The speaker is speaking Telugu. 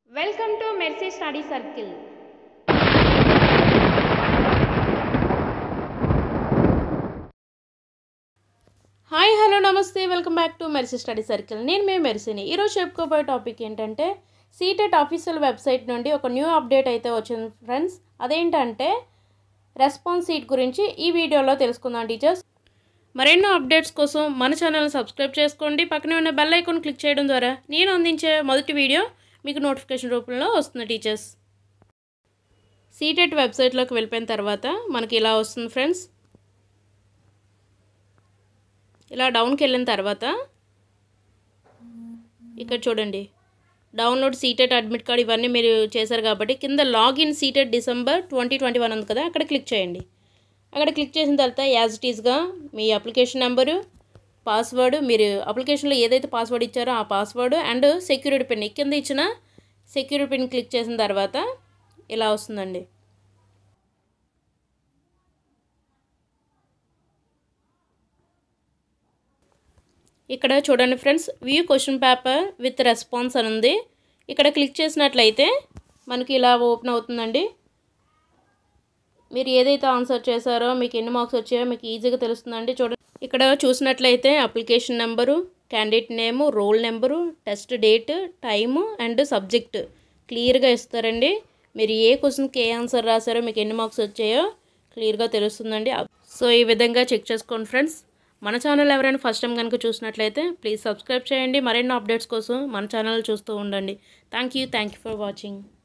welcome to Mercy study circle hi hello namaste welcome back to Mercy study circle నేను మీ మెర్సీని ఈరోజు చెప్పుకోబోయే టాపిక్ ఏంటంటే సీటెట్ ఆఫీషియల్ వెబ్సైట్ నుండి ఒక న్యూ అప్డేట్ అయితే వచ్చింది ఫ్రెండ్స్ అదేంటంటే రెస్పాన్స్ సీట్ గురించి ఈ వీడియోలో తెలుసుకుందాం టీచర్స్ మరెన్నో అప్డేట్స్ కోసం మన ఛానల్ని సబ్స్క్రైబ్ చేసుకోండి పక్కనే ఉన్న బెల్ ఐకాన్ క్లిక్ చేయడం ద్వారా నేను అందించే మొదటి వీడియో మీకు నోటిఫికేషన్ రూపంలో వస్తుంది టీచర్స్ సీటెట్ వెబ్సైట్లోకి వెళ్ళిపోయిన తర్వాత మనకి ఇలా వస్తుంది ఫ్రెండ్స్ ఇలా డౌన్కి వెళ్ళిన తర్వాత ఇక్కడ చూడండి డౌన్లోడ్ సీటెట్ అడ్మిట్ కార్డ్ ఇవన్నీ మీరు చేశారు కాబట్టి కింద లాగిన్ సీటెడ్ డిసెంబర్ ట్వంటీ ట్వంటీ వన్ ఉంది కదా అక్కడ క్లిక్ చేయండి అక్కడ క్లిక్ చేసిన తర్వాత యాజ్ ఇట్ ఈస్గా మీ అప్లికేషన్ నెంబరు పాస్వర్డ్ మీరు అప్లికేషన్లో ఏదైతే పాస్వర్డ్ ఇచ్చారో ఆ పాస్వర్డ్ అండ్ సెక్యూరిటీ పిన్ కింద ఇచ్చిన సెక్యూరిటీ పిన్ క్లిక్ చేసిన తర్వాత ఇలా వస్తుందండి ఇక్కడ చూడండి friends view question paper with response అని ఉంది ఇక్కడ క్లిక్ చేసినట్లయితే మనకి ఇలా ఓపెన్ అవుతుందండి మీరు ఏదైతే ఆన్సర్ చేశారో మీకు ఎన్ని మార్క్స్ వచ్చాయో మీకు ఈజీగా తెలుస్తుందండి చూడండి ఇక్కడ చూసినట్లయితే application number candidate name roll number test date time and subject క్లియర్గా ఇస్తారండి మీరు ఏ క్వశ్చన్కి ఏ ఆన్సర్ రాశారో మీకు ఎన్ని మార్క్స్ వచ్చాయో క్లియర్గా తెలుస్తుందండి సో ఈ విధంగా చెక్ చేసుకోండి ఫ్రెండ్స్ మన ఛానల్ ఎవరైనా ఫస్ట్ టైం కనుక చూసినట్లయితే ప్లీజ్ సబ్స్క్రైబ్ చేయండి మరెన్నో అప్డేట్స్ కోసం మన ఛానల్ చూస్తూ ఉండండి thank you thank you for watching